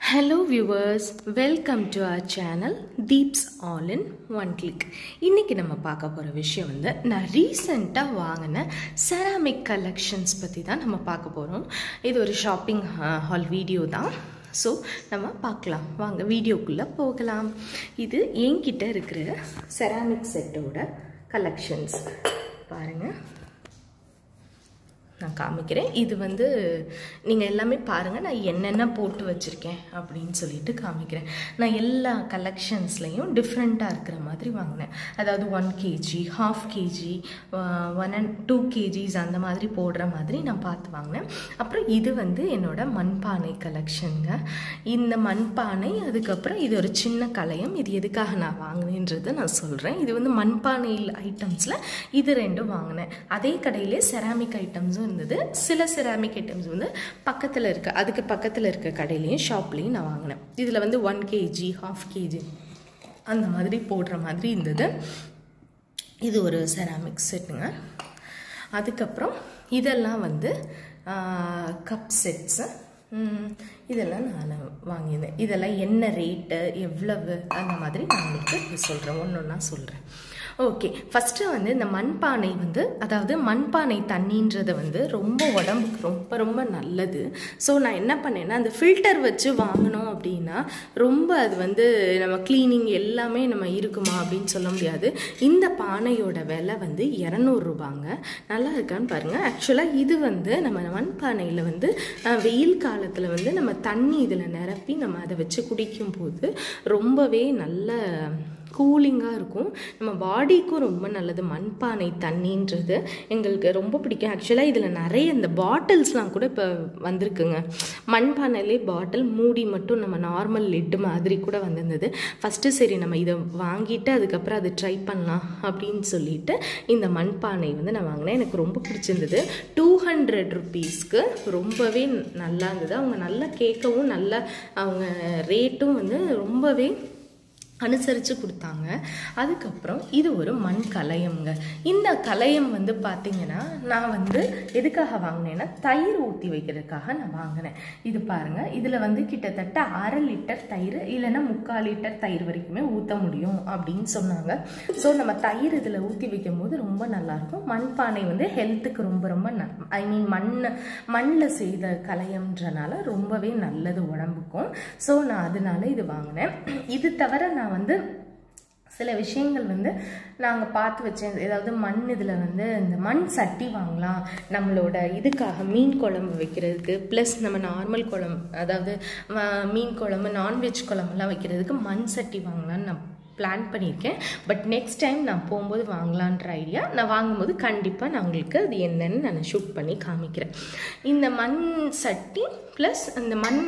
hello viewers welcome to our channel Deeps all in one click இன்றைக்கி நம்ம பார்க்க போகிற விஷயம் வந்து நான் ரீசெண்டாக வாங்கின செராமிக் கலெக்ஷன்ஸ் பற்றி தான் நம்ம பார்க்க போகிறோம் இது ஒரு ஷாப்பிங் ஹால் வீடியோ தான் ஸோ நம்ம பார்க்கலாம் வாங்க வீடியோக்குள்ளே போகலாம் இது என்கிட்ட இருக்கிற செராமிக் செட்டோட கலெக்ஷன்ஸ் பாருங்கள் நான் காமிக்கிறேன் இது வந்து நீங்கள் எல்லாமே பாருங்கள் நான் என்னென்ன போட்டு வச்சுருக்கேன் அப்படின்னு சொல்லிட்டு காமிக்கிறேன் நான் எல்லா கலெக்ஷன்ஸ்லையும் டிஃப்ரெண்ட்டாக இருக்கிற மாதிரி வாங்கினேன் அதாவது one KG half KG one and two KGs அந்த மாதிரி போடுற மாதிரி நான் பார்த்து வாங்கினேன் அப்புறம் இது வந்து என்னோட மண்பானை கலெக்ஷனுங்க இந்த மண்பானை அதுக்கப்புறம் இது ஒரு சின்ன கலையம் இது எதுக்காக நான் வாங்கினேன்றதை நான் சொல்கிறேன் இது வந்து மண்பானை ஐட்டம்ஸில் இது ரெண்டும் வாங்கினேன் அதே கடையிலே செராமிக் ஐட்டம்ஸும் இருந்தது சில செராமிக் ஐட்டம்ஸ் வந்து பக்கத்தில் இருக்க அதுக்கு பக்கத்தில் இருக்க கடையிலையும் ஷாப்லேயும் நான் வாங்கினேன் இதில் வந்து ஒன் கேஜி ஹாஃப் கேஜி அந்த மாதிரி போடுற மாதிரி இருந்தது இது ஒரு செராமிக் செட்டுங்க அதுக்கப்புறம் இதெல்லாம் வந்து கப் செட்ஸு இதெல்லாம் நான் வாங்கியிருந்தேன் இதெல்லாம் என்ன ரேட்டு எவ்வளவு அந்த மாதிரி நான் உங்களுக்கு சொல்கிறேன் ஒன்று ஒன்றா சொல்கிறேன் ஓகே ஃபஸ்ட்டு வந்து இந்த மண்பானை வந்து அதாவது மண்பானை தண்ணின்றதை வந்து ரொம்ப உடம்புக்கு ரொம்ப ரொம்ப நல்லது ஸோ நான் என்ன பண்ணேன்னா அந்த ஃபில்டர் வச்சு வாங்கினோம் அப்படின்னா ரொம்ப அது வந்து நம்ம க்ளீனிங் எல்லாமே நம்ம இருக்குமா அப்படின்னு சொல்ல முடியாது இந்த பானையோட விலை வந்து இரநூறுபாங்க நல்லா இருக்கான்னு பாருங்கள் ஆக்சுவலாக இது வந்து நம்ம மண்பானையில் வந்து வெயில் காலத்தில் வந்து நம்ம தண்ணி இதில் நிரப்பி நம்ம அதை வச்சு குடிக்கும்போது ரொம்பவே நல்ல கூலிங்காக இருக்கும் நம்ம பாடிக்கும் ரொம்ப நல்லது மண்பானை தண்ணின்றது எங்களுக்கு ரொம்ப பிடிக்கும் ஆக்சுவலாக இதில் நிறைய இந்த பாட்டில்ஸ்லாம் கூட இப்போ வந்திருக்குங்க மண்பானையிலே பாட்டில் மூடி மட்டும் நம்ம நார்மல் லிட்டு மாதிரி கூட வந்திருந்தது ஃபஸ்ட்டு சரி நம்ம இதை வாங்கிட்டு அதுக்கப்புறம் அதை ட்ரை பண்ணலாம் அப்படின்னு சொல்லிட்டு இந்த மண்பானை வந்து நான் வாங்கினேன் எனக்கு ரொம்ப பிடிச்சிருந்தது டூ ஹண்ட்ரட் ருபீஸ்க்கு ரொம்பவே நல்லா இருந்தது அவங்க நல்லா கேட்கவும் நல்லா அவங்க ரேட்டும் வந்து ரொம்பவே அனுசரித்து கொடுத்தாங்க அதுக்கப்புறம் இது ஒரு மண் கலையம்ங்க இந்த கலையம் வந்து பார்த்திங்கன்னா நான் வந்து எதுக்காக வாங்கினேன்னா தயிர் ஊற்றி வைக்கிறதுக்காக நான் வாங்கினேன் இது பாருங்கள் இதில் வந்து கிட்டத்தட்ட அரை லிட்டர் தயிர் இல்லைன்னா முக்கால் லிட்டர் தயிர் வரைக்குமே ஊற்ற முடியும் அப்படின்னு சொன்னாங்க ஸோ நம்ம தயிர் இதில் ஊற்றி வைக்கும் போது ரொம்ப நல்லாயிருக்கும் மண்பானை வந்து ஹெல்த்துக்கு ரொம்ப ரொம்ப ந ஐ மீன் மண் மண்ணில் செய்த கலையம்ன்றனால ரொம்பவே நல்லது உடம்புக்கும் ஸோ நான் அதனால இது வாங்கினேன் இது தவிர நான் நான் வந்து சில விஷயங்கள் வந்து நாங்கள் பார்த்து வச்சேன் ஏதாவது மண் இதில் வந்து இந்த மண் சட்டி வாங்கலாம் நம்மளோட இதுக்காக மீன் குழம்பு வைக்கிறதுக்கு ப்ளஸ் நம்ம நார்மல் குழம்பு அதாவது மீன் குழம்பு நான்வெஜ் குழம்புலாம் வைக்கிறதுக்கு மண் சட்டி வாங்கலான்னு நான் பிளான் பண்ணியிருக்கேன் பட் நெக்ஸ்ட் டைம் நான் போகும்போது வாங்கலான்ற ஐடியா நான் வாங்கும்போது கண்டிப்பாக நான் உங்களுக்கு அது என்னன்னு நான் ஷூட் பண்ணி காமிக்கிறேன் இந்த மண் சட்டி ப்ளஸ் அந்த மண்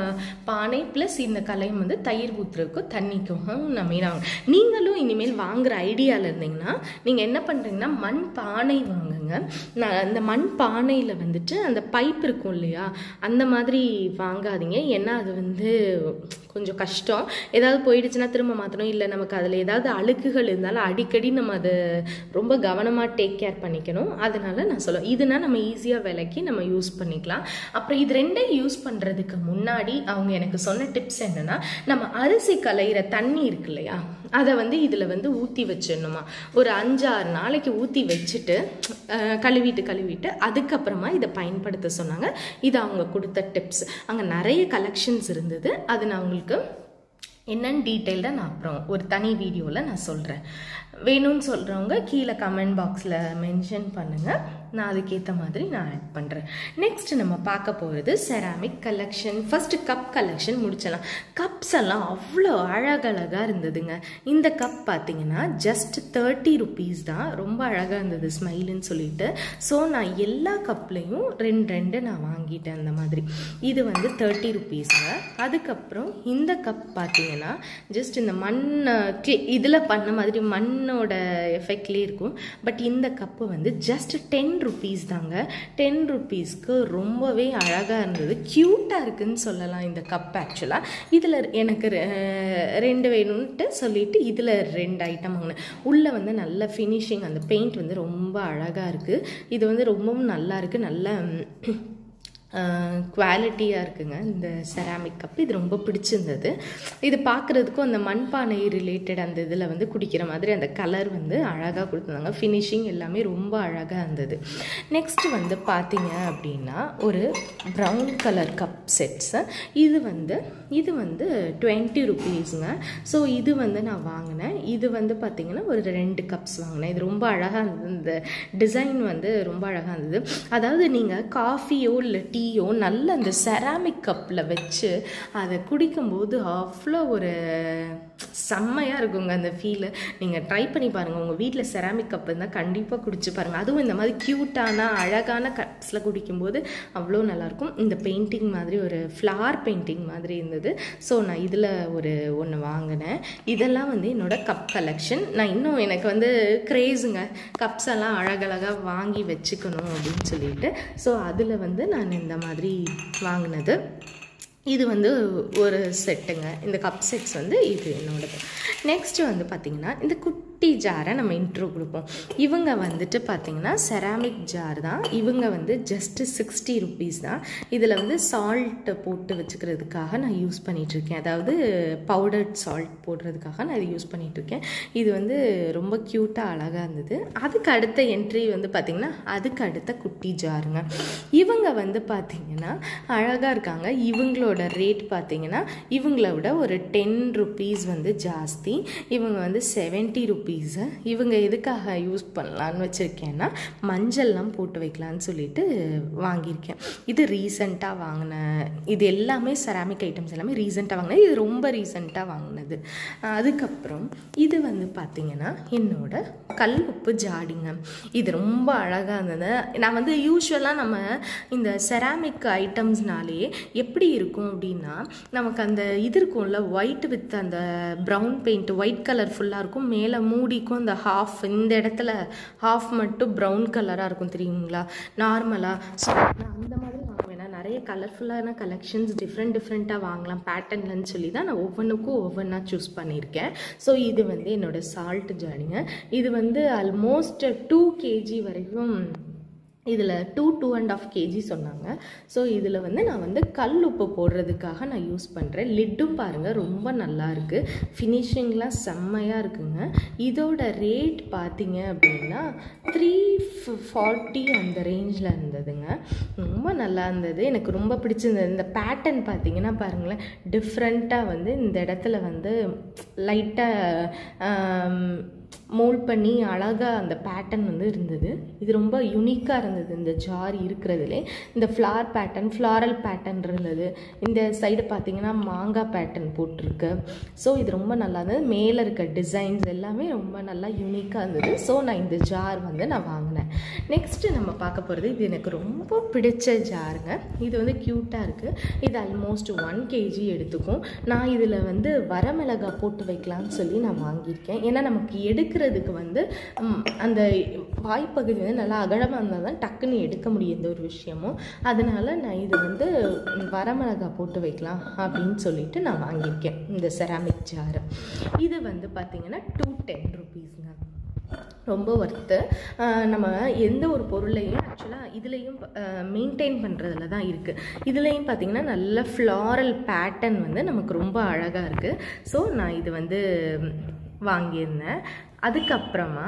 பானை ப்ளஸ் இந்த கலையம் வந்து தயிர் ஊற்றுறதுக்கும் தண்ணிக்கும் நான் மெயினாக நீங்களும் இனிமேல் வாங்குகிற ஐடியாவில் இருந்தீங்கன்னா நீங்கள் என்ன பண்ணுறீங்கன்னா மண் பானை வாங்குங்க நான் அந்த மண் பானையில் வந்துட்டு அந்த பைப் இருக்கும் இல்லையா அந்த மாதிரி வாங்காதீங்க ஏன்னா அது வந்து கொஞ்சம் கஷ்டம் ஏதாவது போயிடுச்சுன்னா திரும்ப மாற்றணும் இல்லை நமக்கு அதில் ஏதாவது அழுக்குகள் இருந்தாலும் அடிக்கடி நம்ம அதை ரொம்ப கவனமாக டேக் கேர் பண்ணிக்கணும் அதனால நான் சொல்லுவேன் இதுனா நம்ம ஈஸியாக விலைக்கு நம்ம யூஸ் பண்ணிக்கலாம் அப்புறம் இது ரெண்டையும் யூஸ் பண்ணுறதுக்கு முன்னாடி அவங்க எனக்கு சொன்ன டிப்ஸ் என்னென்னா நம்ம அரிசி கலையிற தண்ணி இருக்கு இல்லையா அதை வந்து இதில் வந்து ஊற்றி வச்சிடணுமா ஒரு அஞ்சாறு நாளைக்கு ஊற்றி வச்சுட்டு கழுவிட்டு கழுவிட்டு அதுக்கப்புறமா இதை பயன்படுத்த சொன்னாங்க இது அவங்க கொடுத்த டிப்ஸ் அங்கே நிறைய கலெக்ஷன்ஸ் இருந்தது அது நான் உங்களுக்கு என்னன்னு டீட்டெயில்டாக நான் அப்புறம் ஒரு தனி வீடியோவில் நான் சொல்கிறேன் வேணும்னு சொல்கிறவங்க கீழே கமெண்ட் பாக்ஸில் மென்ஷன் பண்ணுங்கள் நான் அதுக்கேற்ற மாதிரி நான் ஆட் பண்ணுறேன் நெக்ஸ்ட் நம்ம பார்க்க போகிறது ceramic collection first cup collection முடிச்சிடலாம் கப்ஸ் எல்லாம் அவ்வளோ அழகழகாக இருந்ததுங்க இந்த கப் பார்த்தீங்கன்னா ஜஸ்ட் தேர்ட்டி ருபீஸ் தான் ரொம்ப அழகாக இருந்தது ஸ்மைலுன்னு சொல்லிட்டு ஸோ நான் எல்லா கப்லேயும் ரெண்டு ரெண்டு நான் வாங்கிட்டேன் அந்த மாதிரி இது வந்து தேர்ட்டி ருபீஸுங்க அதுக்கப்புறம் இந்த கப் பார்த்தீங்கன்னா ஜஸ்ட் இந்த மண் இதில் பண்ண மாதிரி மண்ணோட எஃபெக்ட்லேயே இருக்கும் பட் இந்த கப்பு வந்து ஜஸ்ட் டென் ருபீஸ் தாங்க டென் ருபீஸ்க்கு ரொம்பவே அழகாக இருந்தது க்யூட்டாக இருக்குதுன்னு சொல்லலாம் இந்த கப் ஆக்சுவலாக இதில் எனக்கு ரெண்டு வேணும்ன்ட்டு சொல்லிவிட்டு இதில் ரெண்டு ஐட்டம் வாங்கினேன் உள்ளே வந்து நல்ல ஃபினிஷிங் அந்த பெயிண்ட் வந்து ரொம்ப அழகாக இருக்குது இது வந்து ரொம்பவும் நல்லா இருக்குது நல்ல குவாலிட்டியாக இருக்குங்க இந்த செராமிக் கப் இது ரொம்ப பிடிச்சிருந்தது இது பார்க்குறதுக்கும் அந்த மண்பானை ரிலேட்டட் அந்த இதில் வந்து குடிக்கிற மாதிரி அந்த கலர் வந்து அழகாக கொடுத்துருந்தாங்க ஃபினிஷிங் எல்லாமே ரொம்ப அழகாக இருந்தது நெக்ஸ்ட் வந்து பார்த்தீங்க அப்படின்னா ஒரு ப்ரௌன் கலர் கப் செட்ஸு இது வந்து இது வந்து டுவெண்ட்டி ருபீஸுங்க ஸோ இது வந்து நான் வாங்கினேன் இது வந்து பார்த்திங்கன்னா ஒரு ரெண்டு கப்ஸ் வாங்கினேன் இது ரொம்ப அழகாக இருந்தது இந்த டிசைன் வந்து ரொம்ப அழகாக இருந்தது அதாவது நீங்கள் காஃபியோ இல்லை டீயோ நல்ல அந்த செராமிக் கப்பில் வச்சு அதை குடிக்கும்போது அவ்வளோ ஒரு செம்மையாக இருக்குங்க அந்த ஃபீலு நீங்கள் ட்ரை பண்ணி பாருங்கள் உங்கள் வீட்டில் செராமிக் கப் இருந்தால் கண்டிப்பாக குடிச்சு பாருங்கள் அதுவும் இந்த மாதிரி க்யூட்டான அழகான கப்ஸில் குடிக்கும்போது அவ்வளோ நல்லாயிருக்கும் இந்த பெயிண்டிங் மாதிரி ஒரு ஃப்ளார் பெயிண்டிங் மாதிரி இருந்தது ஸோ நான் இதில் ஒரு ஒன்று வாங்கினேன் இதெல்லாம் வந்து என்னோட கப் கலெக்ஷன் நான் இன்னும் எனக்கு வந்து க்ரேஸுங்க கப்ஸ் எல்லாம் அழகழகாக வாங்கி வச்சுக்கணும் அப்படின்னு சொல்லிட்டு ஸோ அதில் வந்து நான் இந்த மாதிரி வாங்கினது இது வந்து ஒரு செட்டுங்க இந்த கப் செட்ஸ் வந்து இது என்னோடது நெக்ஸ்ட்டு வந்து பார்த்திங்கன்னா இந்த குட்டி ஜாரை நம்ம இன்ட்ரோ கொடுப்போம் இவங்க வந்துட்டு பார்த்திங்கன்னா செராமிக் ஜார் தான் இவங்க வந்து ஜஸ்ட்டு சிக்ஸ்டி ருபீஸ் தான் இதில் வந்து சால்ட்டை போட்டு வச்சுக்கிறதுக்காக நான் யூஸ் பண்ணிகிட்ருக்கேன் அதாவது பவுடர்ட் சால்ட் போடுறதுக்காக நான் இது யூஸ் பண்ணிகிட்ருக்கேன் இது வந்து ரொம்ப க்யூட்டாக அழகாக இருந்தது அதுக்கு அடுத்த என்ட்ரி வந்து பார்த்திங்கன்னா அதுக்கு அடுத்த குட்டி ஜாருங்க இவங்க வந்து பார்த்திங்கன்னா அழகாக இருக்காங்க இவங்களோட ரேட் பார்த்திங்கன்னா இவங்கள விட ஒரு டென் ருபீஸ் வந்து ஜாஸ்தி இவங்க வந்து செவன்ட்டி ருபீஸு இவங்க எதுக்காக யூஸ் பண்ணலான்னு வச்சுருக்கேன்னா மஞ்சள்லாம் போட்டு வைக்கலான்னு சொல்லிட்டு வாங்கியிருக்கேன் இது ரீசண்டாக வாங்கின இது எல்லாமே செராமிக் ஐட்டம்ஸ் எல்லாமே ரீசெண்டாக வாங்கினது இது ரொம்ப ரீசெண்டாக வாங்கினது அதுக்கப்புறம் இது வந்து பார்த்திங்கன்னா என்னோட கல் உப்பு ஜாடிங்க இது ரொம்ப அழகாக இருந்தது நான் வந்து யூஸ்வலாக நம்ம இந்த செராமிக் ஐட்டம்ஸ்னாலே எப்படி இருக்கும் அப்படின்னா நமக்கு அந்த இது இருக்கும்ல ஒயிட் வித் அந்த ப்ரௌன் பெயிண்ட் ஒயிட் கலர் ஃபுல்லாக இருக்கும் மேலே மூடிக்கும் அந்த ஹாஃப் இந்த இடத்துல ஹாஃப் மட்டும் ப்ரௌன் கலராக இருக்கும் தெரியுங்களா நார்மலாக ஸோ நான் அந்த மாதிரி வாங்குவேன் நான் நிறைய கலர்ஃபுல்லான கலெக்ஷன்ஸ் டிஃப்ரெண்ட் டிஃப்ரெண்ட்டாக வாங்கலாம் பேட்டர்ன்லன்னு சொல்லி தான் நான் ஒவ்வொன்றுக்கும் ஒவ்வொன்றா சூஸ் பண்ணியிருக்கேன் ஸோ இது வந்து என்னோடய சால்ட் ஜாடிங்க இது வந்து ஆல்மோஸ்ட் டூ கேஜி வரைக்கும் இதில் two two and half KG சொன்னாங்க ஸோ இதில் வந்து நான் வந்து கல் உப்பு போடுறதுக்காக நான் யூஸ் பண்ணுறேன் லிட்டும் பாருங்கள் ரொம்ப நல்லா இருக்குது ஃபினிஷிங்லாம் செம்மையாக இருக்குங்க இதோட ரேட் பார்த்தீங்க அப்படின்னா த்ரீ ஃபார்ட்டி அந்த ரேஞ்சில் இருந்ததுங்க ரொம்ப நல்லா இருந்தது எனக்கு ரொம்ப பிடிச்சிருந்தது இந்த பேட்டர்ன் பார்த்தீங்கன்னா பாருங்களேன் டிஃப்ரெண்ட்டாக வந்து இந்த இடத்துல வந்து லைட்டாக மோல்ட் பண்ணி அழகாக அந்த பேட்டர்ன் வந்து இருந்தது இது ரொம்ப யுனிக்காக இருந்தது இந்த ஜார் இருக்கிறதுலே இந்த ஃப்ளார் பேட்டர்ன் ஃப்ளாரல் பேட்டர்ன் இருந்தது இந்த சைடு பார்த்தீங்கன்னா மாங்காய் பேட்டர்ன் போட்டிருக்கு ஸோ இது ரொம்ப நல்லா இருந்தது மேலே இருக்க டிசைன்ஸ் எல்லாமே ரொம்ப நல்லா யூனிக்காக இருந்தது ஸோ நான் இந்த ஜார் வந்து நான் வாங்கினேன் நெக்ஸ்ட்டு நம்ம பார்க்க போகிறது இது எனக்கு ரொம்ப பிடிச்ச ஜாருங்க இது வந்து க்யூட்டாக இருக்குது இது ஆல்மோஸ்ட் ஒன் கேஜி எடுத்துக்கும் நான் இதில் வந்து வரமிளகா போட்டு வைக்கலாம்னு சொல்லி நான் வாங்கியிருக்கேன் ஏன்னா நமக்கு எடுக்கிறதுக்கு வந்து ம், அந்த வாய்ப்பகுதி வந்து நல்லா அகலமாக இருந்தால் தான் டக்குன்னு எடுக்க முடியும் எந்த ஒரு விஷயமும் அதனால நான் இது வந்து ம், வரமிளகா போட்டு வைக்கலாம் அப்படின்னு சொல்லிட்டு நான் வாங்கியிருக்கேன் இந்த செராமிக் ஜாரு இது வந்து பார்த்திங்கன்னா டூ டென் ருபீஸுங்க ரொம்ப ஒர்த்து நம்ம எந்த ஒரு பொருளையும் ஆக்சுவலாக இதுலேயும் மெயின்டைன் பண்ணுறதுல தான் இருக்குது இதுலேயும் பார்த்திங்கன்னா நல்ல ஃப்ளாரல் பேட்டர்ன் வந்து நமக்கு ரொம்ப அழகாக இருக்குது ஸோ நான் இது வந்து வாங்கியிருந்தேன் அதுக்கப்புறமா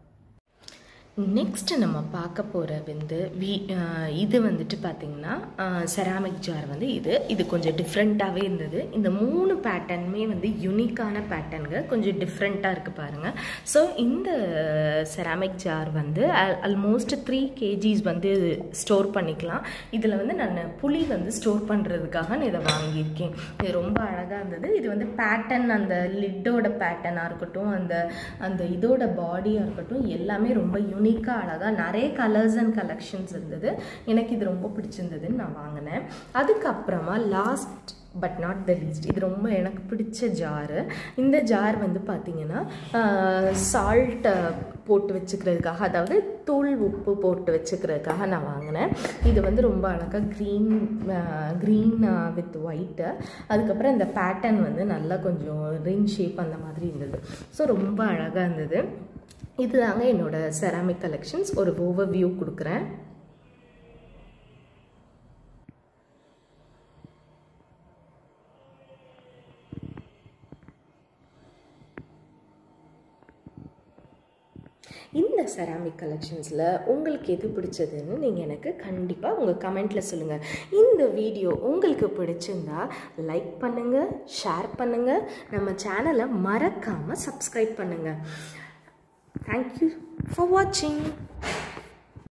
நெக்ஸ்ட் நம்ம பார்க்க போகிற வந்து வீ அஹ் இது வந்துட்டு பார்த்திங்கன்னா செராமிக் ஜார் வந்து இது இது கொஞ்சம் டிஃப்ரெண்ட்டாகவே இருந்தது இந்த மூணு பேட்டர்னுமே வந்து யூனிக்கான பேட்டர்னுங்க கொஞ்சம் டிஃப்ரெண்ட்டாக இருக்குது பாருங்கள் ஸோ இந்த செராமிக் ஜார் வந்து ஆல்மோஸ்ட் த்ரீ கேஜிஸ் வந்து ஸ்டோர் பண்ணிக்கலாம் இதில் வந்து நான் புளி வந்து ஸ்டோர் பண்ணுறதுக்காக நான் இதை வாங்கியிருக்கேன் இது ரொம்ப அழகாக இருந்தது இது வந்து பேட்டர்ன் அந்த லிட்டோட பேட்டர்னாக இருக்கட்டும் அந்த அந்த இதோட பாடியாக இருக்கட்டும் எல்லாமே ரொம்ப யூனிக்காக அழகாக நிறைய கலர்ஸ் அண்ட் கலெக்ஷன்ஸ் இருந்தது எனக்கு இது ரொம்ப பிடிச்சிருந்ததுன்னு நான் வாங்கினேன் அதுக்கப்புறமா last but not the least இது ரொம்ப எனக்கு பிடிச்ச ஜாரு இந்த ஜார் வந்து பார்த்திங்கன்னா சால்ட்டை போட்டு வச்சுக்கிறதுக்காக அதாவது தூள் உப்பு போட்டு வச்சுக்கிறதுக்காக நான் வாங்கினேன் இது வந்து ரொம்ப அழகாக க்ரீன் க்ரீன் வித் ஒயிட்டு அதுக்கப்புறம் இந்த பேட்டர்ன் வந்து நல்லா கொஞ்சம் ரிங் ஷேப் அந்த மாதிரி இருந்தது ஸோ ரொம்ப அழகாக இருந்தது இதுதாங்க என்னோடய செராமிக் கலெக்ஷன்ஸ் ஒரு ஓவர் வியூ கொடுக்குறேன் இந்த செராமிக் கலெக்ஷன்ஸில் உங்களுக்கு எது பிடிச்சதுன்னு நீங்கள் எனக்கு கண்டிப்பாக உங்கள் கமெண்ட்டில் சொல்லுங்கள் இந்த வீடியோ உங்களுக்கு பிடிச்சிருந்தா லைக் பண்ணுங்கள் ஷேர் பண்ணுங்கள் நம்ம சேனலை மறக்காமல் சப்ஸ்கிரைப் பண்ணுங்கள் தேங்க்யூ ஃபார் வாட்சிங்